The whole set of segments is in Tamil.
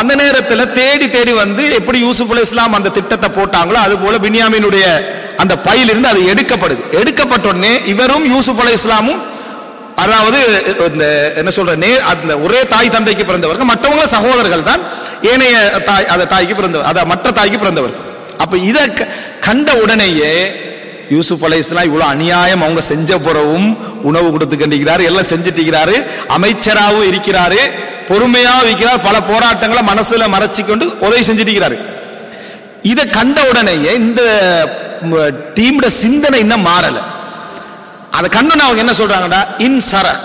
அந்த நேரத்துல தேடி தேடி வந்து எப்படி யூசுப் அலைஹிஸ் இஸ்லாம் அந்த திட்டத்தை போட்டாங்களோ அது போல பின்யாமினுடைய அந்த பையிலிருந்து அது எடுக்கப்படுது எடுக்கப்பட்ட உடனே இவரும் யூசுப் அலைஹிஸ் இஸ்லாமும் அதாவது இந்த என்ன சொல்ற நே அந்த ஒரே தாய் தந்தைக்கு பிறந்தவர்கள் மற்றவங்க சகோதரர்கள் தான் ஏனைய தாய் அந்த தாய்க்கு பிறந்தவர் அத மற்ற தாய்க்கு பிறந்தவர் அப்ப இத க- கண்ட உடனேயே யூசுப் அலைஹிஸ்ஸலாம் இவ்வளவு அநியாயம் அவங்க செஞ்ச பிறவும் உணவு கொடுத்து கண்டிக்கிறாரு எல்லாம் செஞ்சுட்டிருக்கிறாரு அமைச்சராகவும் இருக்கிறாரு பொறுமையாகவும் இருக்கிறார் பல போராட்டங்களை மனசுல மறைச்சு கொண்டு உதவி செஞ்சுட்டிருக்கிறாரு இதை கண்ட உடனேயே இந்த டீமோட சிந்தனை இன்னும் மாறல அதை கண்டோன்னு அவங்க என்ன சொல்றாங்கடா இன் சரக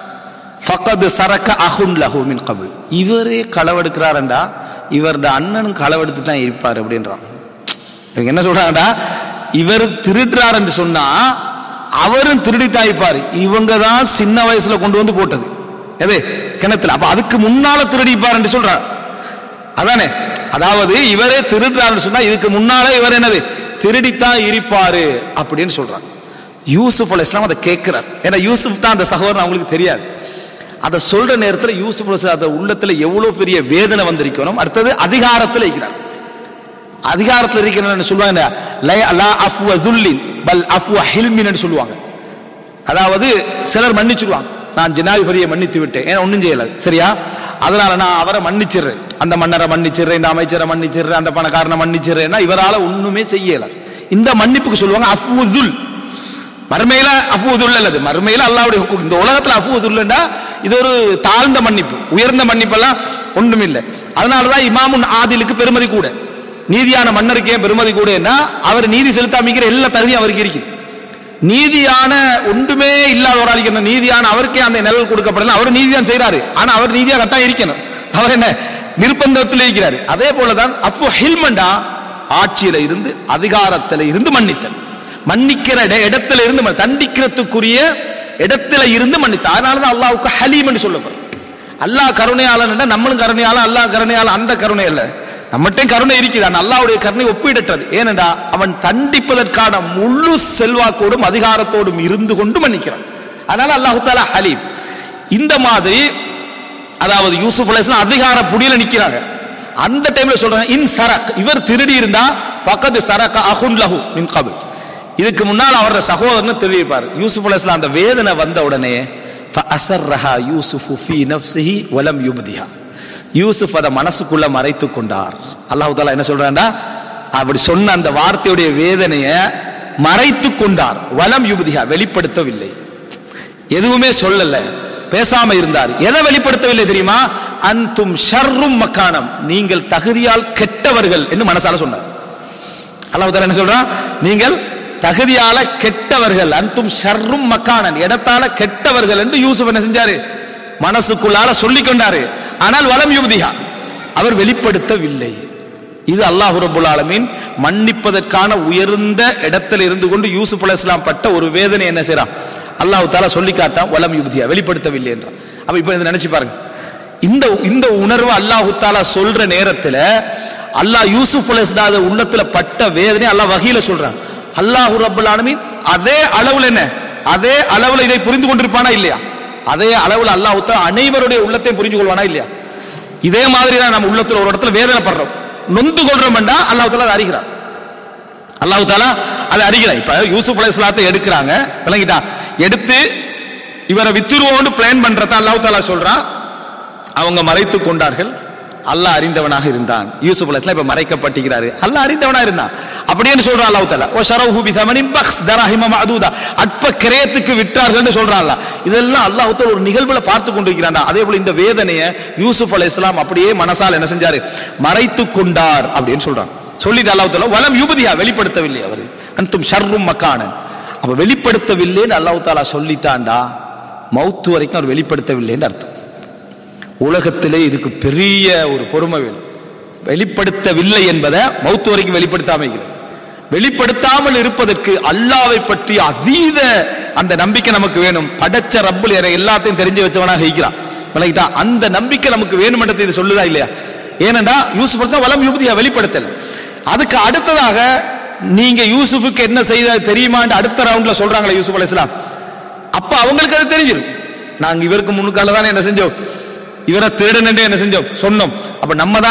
ஃபகது சரக்க அஹுன் லஹு மின் கபுல் இவரே களவெடுக்கிறாரண்டா இவரது அண்ணனும் களவெடுத்து தான் இருப்பார் அப்படின்றான் இவங்க என்ன சொல்றாங்கடா இவர் திருடுறார் என்று சொன்னா அவரும் திருடித்தான் இருப்பார் இவங்க தான் சின்ன வயசுல கொண்டு வந்து போட்டது எது கிணத்துல அப்ப அதுக்கு முன்னால திருடிப்பார் என்று சொல்றாங்க அதானே அதாவது இவரே திருடுறாருன்னு சொன்னா இதுக்கு முன்னால இவர் என்னது திருடித்தான் இருப்பாரு அப்படின்னு சொல்றாங்க யூசுப் அலை இஸ்லாம் அதை கேட்கிறார் ஏன்னா யூசுப் தான் அந்த சகோதரன் அவங்களுக்கு தெரியாது அதை சொல்ற நேரத்தில் யூசுப் அலைஹிஸ்ஸலாம் அந்த உள்ளத்துல எவ்வளவு பெரிய வேதனை வந்திருக்கணும் அடுத்தது அதிகாரத்தில் இருக்கிறார் அதிகாரத்தில் இருக்கிறன்னு சொல்லுவாங்க லை- லா அஃப்வ துல்லின் பல் அஃப்வ ஹில்மின்னு சொல்லுவாங்க அதாவது சிலர் மன்னிச்சிடுவாங்க நான் ஜனாதிபதியை மன்னித்து விட்டேன் ஏன்னா ஒன்றும் செய்யல சரியா அதனால நான் அவரை மன்னிச்சிடுறேன் அந்த மன்னரை மன்னிச்சிடுறேன் இந்த அமைச்சரை மன்னிச்சிடுறேன் அந்த பணக்காரனை மன்னிச்சிடுறேன்னா இவரால ஒண்ணுமே செய்யல இந்த மன்னிப்புக்கு சொல்லுவாங்க அஃபுதுல் மறுமையில அஃபுதுல் அல்லது மறுமையில அல்லாவுடைய ஹுக்கும் இந்த உலகத்துல அஃபுதுல்லா இது ஒரு தாழ்ந்த மன்னிப்பு உயர்ந்த மன்னிப்பெல்லாம் ஒண்ணும் இல்லை அதனாலதான் இமாமுன் ஆதிலுக்கு பெருமதி கூட நீதியான மன்னருக்கே பெருமதி கூடன்னா அவர் நீதி செலுத்தாமிக்கிற எல்லா தகுதியும் அவருக்கு இருக்குது நீதியான ஒன்றுமே இல்லாத ஒரு ஆளுக்கு என்ன நீதியான அவருக்கே அந்த நிழல் கொடுக்கப்படல அவர் நீதிதான் செய்றாரு ஆனா அவர் நீதியா கட்டாயம் இருக்கணும் அவர் என்ன நிர்பந்தத்தில் இருக்கிறாரு அதே போலதான் அஃபு ஹில்மண்டா ஆட்சியில இருந்து அதிகாரத்துல இருந்து மன்னித்தல் மன்னிக்கிற இட- இடத்துல இருந்து மன்னி- தண்டிக்கிறதுக்குரிய இடத்துல இருந்து மன்னித்த அதனாலதான் அல்லாஹ்வுக்கு ஹலீம் என்று சொல்லப்படும் அல்லாஹ் கருணையாளன் நம்மளும் கருணையாளன் அல்லாஹ் கருணையாளன் அந்த கருணை அல்ல நம்மகிட்ட கருணை இருக்குது ஆனா அல்லாஹ்வுடைய கருணை ஒப்பிடற்றது ஏனென்றா அவன் தண்டிப்பதற்கான முழு செல்வாக்கோடும் அதிகாரத்தோடும் இருந்து கொண்டு மன்னிக்கிறான் அதனால அல்லாஹு தாலா ஹலீம் இந்த மாதிரி அதாவது யூசுப் அலைஹிஸ்ஸலாம் அதிகார புடியில நிக்கிறாங்க அந்த டைம்ல சொல்றாங்க இன் சரக் இவர் திருடி இருந்தா ஃபகத் சரக அஹுன் லஹு மின் கபில் இதுக்கு முன்னால் அவரோட சகோதரன் திருடிப்பார் யூசுப் அலைஹிஸ்ஸலாம் அந்த வேதனை வந்த உடனே ஃபஅஸர்ரஹா யூசுஃபு ஃபீ நஃப்ஸிஹி வலம் யுப்திஹா யூசுப் அதை மனசுக்குள்ள மறைத்து கொண்டார் அல்லாஹ் தாலா என்ன சொல்றான்டா அப்படி சொன்ன அந்த வார்த்தையுடைய வேதனையை மறைத்து கொண்டார் வலம் யுபதியா வெளிப்படுத்தவில்லை எதுவுமே சொல்லல பேசாம இருந்தார் எதை வெளிப்படுத்தவில்லை தெரியுமா அன்தும் ஷர்ரும் மக்கானம் நீங்கள் தகுதியால் கெட்டவர்கள் என்று மனசால சொன்னார் அல்லாஹ் தாலா என்ன சொல்றான் நீங்கள் தகுதியால கெட்டவர்கள் அன்தும் ஷர்ரும் மக்கானன் இடத்தால கெட்டவர்கள் என்று யூசுப் என்ன செஞ்சாரு மனசுக்குள்ளால சொல்லிக் கொண்டாரு ஆனால் வலம் யுபதியா அவர் வெளிப்படுத்தவில்லை இது அல்லாஹ் ரபுல் ஆலமீன் மன்னிப்பதற்கான உயர்ந்த இடத்தில் இருந்து கொண்டு யூசுப் அலைஹிஸ்ஸலாம் பட்ட ஒரு வேதனை என்ன செய்றான் அல்லாஹ் தாலா சொல்லி காட்டான் வலம் யுபதியா வெளிப்படுத்தவில்லை என்றான் அப்ப இப்ப இதை நினைச்சு பாருங்க இந்த இந்த உணர்வு அல்லாஹு தாலா சொல்ற நேரத்துல அல்லாஹ் யூசுப் அலைஹிஸ்ஸலாம் உள்ளத்துல பட்ட வேதனை அல்லாஹ் வகையில சொல்றான் அல்லாஹ் ரப்பல் ஆலமீன் அதே அளவுல என்ன அதே அளவுல இதை புரிந்து கொண்டிருப்பானா இல்லையா அதே அளவுல அல்லாஹ் தாலா அனைவருடைய உள்ளத்தையும் புரிஞ்சு கொள்வானா இல்லையா இதே மாதிரி தான் நம்ம உள்ளத்துல ஒரு இடத்துல வேதனைப்படுறோம் நொந்து கொள்றோம்டா அல்லாஹ் தாலா அதை அறிகிறான் அல்லாஹ் தாலா அதை அறிகிறான் இப்ப யூசுப் அலைஹிஸ்ஸலாத்தை எடுக்கிறாங்க விளங்கிட்டா எடுத்து இவரை வித்துருவோம்னு பிளான் பண்றத அல்லாஹ் தாலா சொல்றான் அவங்க மறைத்து கொண்டார்கள் அல்லாஹ் அறிந்தவனாக இருந்தான் யூசுப் அலைஹிஸ்ஸலாம் இப்ப மறைக்கப்பட்டிருக்கிறாரு அல்லாஹ் அறிந்தவனா இருந்தான் அப்படின்னு சொல்றான் அல்லாஹ் தஆலா ஓ ஷரஹு பி தமனின் பக்ஸ் தராஹிம மஅதூதா அற்ப கிரயத்துக்கு விற்றார்கள்னு சொல்றான் அல்லாஹ் இதெல்லாம் அல்லாஹ் தஆலா ஒரு நிகழ்வுல பார்த்து கொண்டிருக்கிறான்டா அதே போல இந்த வேதனையை யூசுப் அலைஹிஸ்ஸலாம் அப்படியே மனசால் என்ன செஞ்சாரு மறைத்து கொண்டார் அப்படின்னு சொல்றான் சொல்லிட்டு அல்லாஹ் தஆலா வலம் யுபதியா வெளிப்படுத்தவில்லை அவர் அன்தும் ஷர்ரும் மக்கானன் அப்ப வெளிப்படுத்தவில்லைன்னு அல்லாஹ் தஆலா சொல்லிட்டான்டா மௌத்து வரைக்கும் அவர் வெளிப்படுத்தவில்லைன்னு அர்த்தம் உலகத்திலே இதுக்கு பெரிய ஒரு பொறுமை வேணும் வெளிப்படுத்தவில்லை என்பதை மௌத்து வரைக்கும் வெளிப்படுத்தாம இருக்கிறது வெளிப்படுத்தாமல் இருப்பதற்கு அல்லாவை பற்றி அதீத அந்த நம்பிக்கை நமக்கு வேணும் படைச்ச ரப்புல் என எல்லாத்தையும் தெரிஞ்சு வச்சவனாக இருக்கிறான் விளங்கிட்டா அந்த நம்பிக்கை நமக்கு வேணுமென்றதை இது சொல்லுதா இல்லையா ஏனென்றா யூசுப் தான் வலம் யுபதியா வெளிப்படுத்தல அதுக்கு அடுத்ததாக நீங்க யூசுஃபுக்கு என்ன செய்த தெரியுமான்னு அடுத்த ரவுண்ட்ல சொல்றாங்களே யூசுப் அலைஹிஸ்ஸலாம் அப்ப அவங்களுக்கு அது தெரிஞ்சிடும் நாங்க இவருக்கு முன்னுக்கால தானே என்ன செஞ்சோம் இவரை திருடனே என்ன செஞ்சோம் சொன்னோம் அப்ப நம்ம தான்